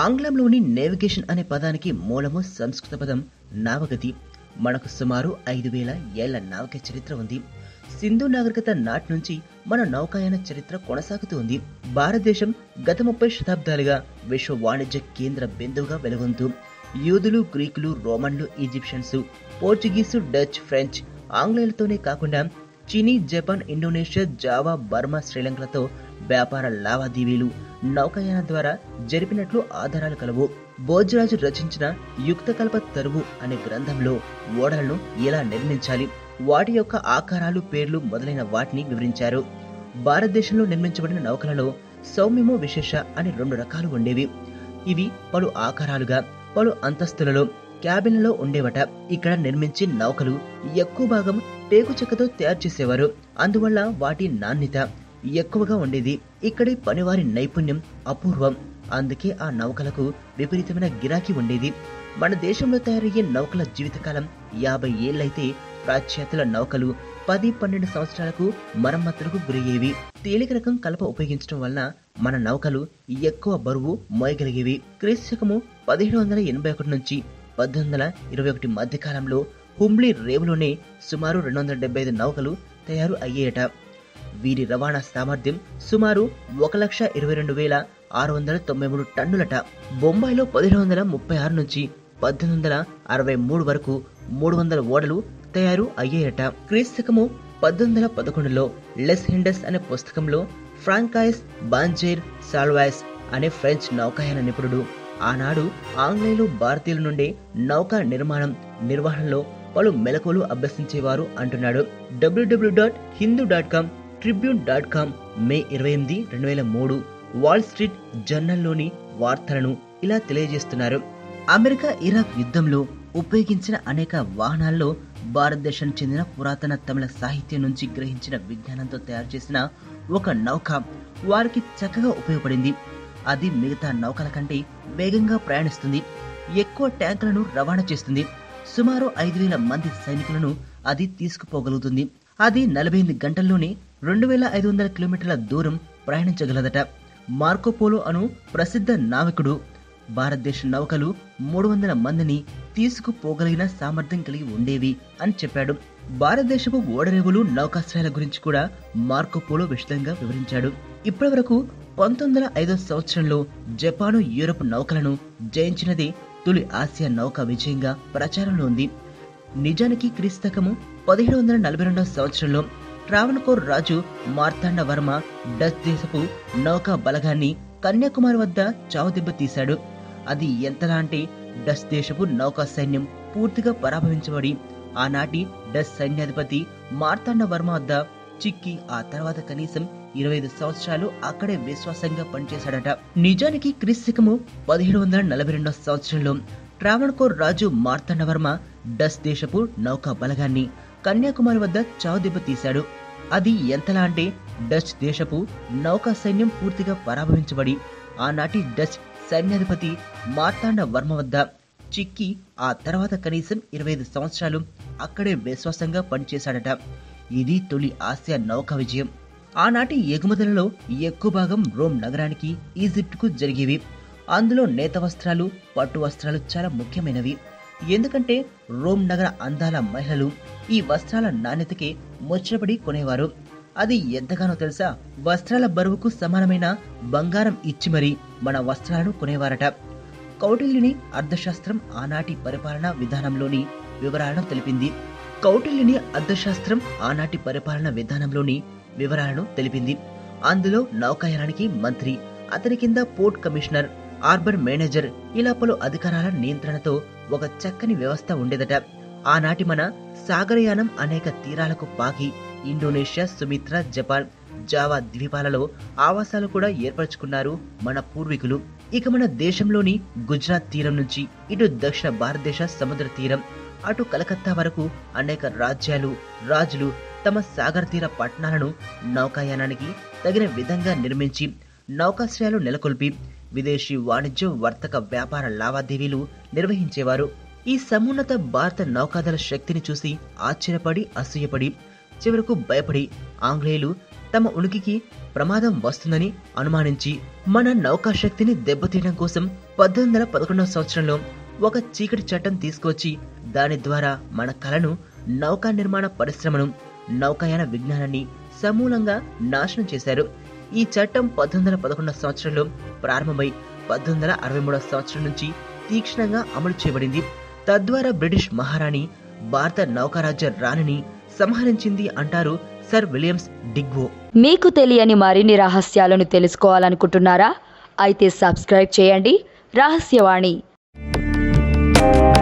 ఆంగ్లంలోని navigation అనే పదానికి మూలము సంస్కృత పదం నావగతి మనకు సుమారు ఐదు వేల ఏళ్ల నావిక చరిత్ర ఉంది సింధు నాగరికత నాటి నుంచి మన నౌకాయాన చరిత్ర కొనసాగుతూ ఉంది భారతదేశం గత ముప్పై శతాబ్దాలుగా విశ్వ వాణిజ్య కేంద్ర బిందువుగా వెలుగొందుతూ యూదులు గ్రీకులు రోమన్లు ఈజిప్షియన్స్ పోర్చుగీసు డచ్ ఫ్రెంచ్ ఆంగ్లేయులతోనే కాకుండా చీనీ జపాన్ ఇండోనేషియా జావా బర్మా శ్రీలంకలతో వ్యాపార లావాదేవీలు నౌకాయాన ద్వారా జరిపినట్లు ఆధారాలు కలవు భోజరాజు రచించిన యుక్తకల్ప తరువు అనే గ్రంథంలో ఓడలను ఎలా నిర్మించాలి వాటి యొక్క ఆకారాలు పేర్లు మొదలైన వాటిని వివరించారు భారతదేశంలో నిర్మించబడిన నౌకలలో సౌమ్యము విశేష అని రెండు రకాలు ఉండేవి ఇవి పలు ఆకారాలుగా పలు అంతస్తులలో క్యాబిన్లలో ఉండేవట ఇక్కడ నిర్మించే నౌకలు ఎక్కువ భాగం టేకు చెక్కతో తయారు చేసేవారు అందువల్ల వాటి నాణ్యత ఎక్కువగా ఉండేది ఇక్కడి పనివారి నైపుణ్యం అపూర్వం అందుకే ఆ నౌకలకు విపరీతమైన గిరాకీ ఉండేది మన దేశంలో తయారయ్యే నౌకల జీవితకాలం యాభై ఏళ్లైతే పాశ్చాత్యుల నౌకలు పది పన్నెండు సంవత్సరాలకు మరమ్మతులకు గురయ్యేవి తేలిక రకం కలప ఉపయోగించడం వలన మన నౌకలు ఎక్కువ బరువు మోయగలిగేవి క్రీస్తు శకము పదిహేడు వందల ఎనభై ఒకటి నుంచి పద్దెనిమిది వందల ఇరవై ఒకటి మధ్య కాలంలో హుంబ్లీ రేవులోనే సుమారు రెండు వందల డెబ్బై ఐదు నౌకలు తయారు అయ్యేయట వీరి రవాణా సామర్థ్యం సుమారు ఒక లక్ష ఇరవై రెండు వేల ఆరు వందల తొంభై మూడు టన్నులట బొంబాయిలో పదిహేను వందల ముప్పై ఆరు నుంచి పద్దెనిమిది వందల అరవై మూడు వరకు మూడు వందల ఓడలు తయారు అయ్యాయట క్రీస్తకము పద్దెనిమిది వందల పదకొండులో లెస్ హిండస్ అనే పుస్తకంలో ఫ్రాంకాయిస్ బాంజేర్ సాల్వాయిస్ అనే ఫ్రెంచ్ నౌకాయాన నిపుణుడు ఆనాడు ఆంగ్లేయులు భారతీయుల నుండి నౌకా నిర్మాణం నిర్వహణలో పలు మెలకువలు అభ్యసించేవారు అంటున్నాడు WWW dot Hindu dot com Tribune dot com May ఇరవై ఎనిమిది రెండు వేల మూడు వాల్ స్ట్రీట్ జర్నల్లోని వార్తలను ఇలా తెలియజేస్తున్నారు అమెరికా ఇరాక్ యుద్ధంలో ఉపయోగించిన అనేక వాహనాల్లో భారతదేశానికి చెందిన పురాతన తమిళ సాహిత్యం నుంచి గ్రహించిన విజ్ఞానంతో తయారు చేసిన ఒక నౌక వారికి చక్కగా ఉపయోగపడింది అది మిగతా నౌకల కంటే వేగంగా ప్రయాణిస్తుంది ఎక్కువ ట్యాంకులను రవాణా చేస్తుంది సుమారు ఐదు వేల మంది సైనికులను అది తీసుకుపోగలుగుతుంది అది నలభై ఎనిమిది గంటల్లోనే రెండు వేల ఐదు వందల కిలోమీటర్ల దూరం ప్రయాణించగలదట మార్కోపోలో అను ప్రసిద్ధ నావికుడు భారతదేశ నౌకలు మూడు వందల మందిని తీసుకుపోగలిగిన సామర్థ్యం కలిగి ఉండేవి అని చెప్పాడు భారతదేశపు ఓడరేవులు నౌకాశ్రయాల గురించి కూడా మార్కోపోలో విశదంగా వివరించాడు ఇప్పటి వరకు పంతొమ్మిది వందల ఐదో సంవత్సరంలో జపాను యూరప్ నౌకలను జయించినది తొలి ఆసియా నౌక విజయంగా ప్రచారంలో ఉంది నిజానికి క్రీస్తకము పదిహేడు వందల నలభై రెండవ సంవత్సరంలో ట్రావణకోర్ రాజు మార్తాండ వర్మ డచ్ దేశపు నౌకా బలగాన్ని కన్యాకుమారి వద్ద చావుదెబ్బ తీశాడు అది ఎంతలా అంటే డచ్ దేశపు నౌకా సైన్యం పూర్తిగా పరాభవించబడి ఆనాటి డచ్ సైన్యాధిపతి మార్తాండ వర్మ వద్ద చిక్కి ఆ తర్వాత కనీసం ఇరవై ఐదు సంవత్సరాలు అక్కడే విశ్వాసంగా పనిచేశాడట నిజానికి క్రీస్తకము పదిహేడు వందల నలభై రెండవ సంవత్సరంలో ట్రావణకోర్ రాజు మార్తాండవర్మ డచ్ దేశపు నౌకా బలగాన్ని కన్యాకుమారి వద్ద చావుదెబ్బ తీశాడు అది ఎంతలా అంటే డచ్ దేశపు నౌకా సైన్యం పూర్తిగా పరాభవించబడి ఆనాటి డచ్ సైన్యాధిపతి మార్తాండ వర్మ వద్ద చిక్కి ఆ తర్వాత కనీసం ఇరవై ఐదు సంవత్సరాలు అక్కడే విశ్వాసంగా పనిచేశాడట ఇది తొలి ఆసియా నౌకా విజయం ఆనాటి ఎగుమతులలో ఎక్కువ భాగం రోమ్ నగరానికి ఈజిప్ట్కు జరిగేవి అందులో నేత వస్త్రాలు పట్టు వస్త్రాలు చాలా ముఖ్యమైనవి ఎందుకంటే రోమ్ నగర అందాల మహిళలు ఈ వస్త్రాల నాణ్యతకి ముచ్చటపడి కొనేవారు అది ఎంతగానో తెలుసా వస్త్రాల బరువుకు సమానమైన బంగారం ఇచ్చి మరీ మన వస్త్రాలను కొనేవారట కౌటిల్యుని అర్థశాస్త్రం ఆనాటి పరిపాలనా విధానంలోని వివరాలను తెలిపింది కౌటిల్యుని అర్థశాస్త్రం ఆనాటి పరిపాలన విధానంలోని వివరాలను తెలిపింది అందులో నౌకాయానానికి మంత్రి అతని కింద పోర్ట్ కమిషనర్ ఆర్బన్ మేనేజర్ ఇలా పలు అధికారాల నియంత్రణతో ఒక చక్కని వ్యవస్థ ఉండేదట ఆనాటి మన సాగరయానం అనేక తీరాలకు పాకి ఇండోనేషియా సుమిత్ర జపాన్ జావా ద్వీపాలలో ఆవాసాలు కూడా ఏర్పరచుకున్నారు మన పూర్వీకులు ఇక మన దేశంలోని గుజరాత్ తీరం నుంచి ఇటు దక్షిణ భారతదేశ సముద్ర తీరం అటు కలకత్తా వరకు అనేక రాజ్యాలు రాజులు తమ సాగర్ తీర పట్టణాలను నౌకాయానానికి తగిన విధంగా నిర్మించి నౌకాశ్రయాలు నెలకొల్పి విదేశీ వాణిజ్య వర్తక వ్యాపార లావాదేవీలు నిర్వహించేవారు ఈ సమున్నత భారత నౌకాదళ శక్తిని చూసి ఆశ్చర్యపడి అసూయపడి చివరకు భయపడి ఆంగ్లేయులు తమ ఉనికికి ప్రమాదం వస్తుందని అనుమానించి మన నౌకాశక్తిని దెబ్బతీయడం కోసం పద్దెనిమిది వందల పదకొండవ సంవత్సరంలో ఒక చీకటి చట్టం తీసుకొచ్చి దాని ద్వారా మన కళను నౌకా నిర్మాణ పరిశ్రమను నౌకాయాన విజ్ఞానాన్ని సమూలంగా నాశనం చేశారు ఈ చట్టం పద్దెనిమిది వందల పదకొండవ సంవత్సరంలో ప్రారంభమై పద్దెనిమిది వందల అరవై మూడవ సంవత్సరం నుంచి తీక్షణంగా అమలు చేయబడింది తద్వారా బ్రిటిష్ మహారాణి భారత నౌకారాజ్య రాణిని సంహరించింది అంటారు సర్ విలియమ్స్ డిగ్వో మీకు తెలియని మరిన్ని రహస్యాలను తెలుసుకోవాలనుకుంటున్నారా అయితే సబ్స్క్రైబ్ చేయండి రహస్యవాణి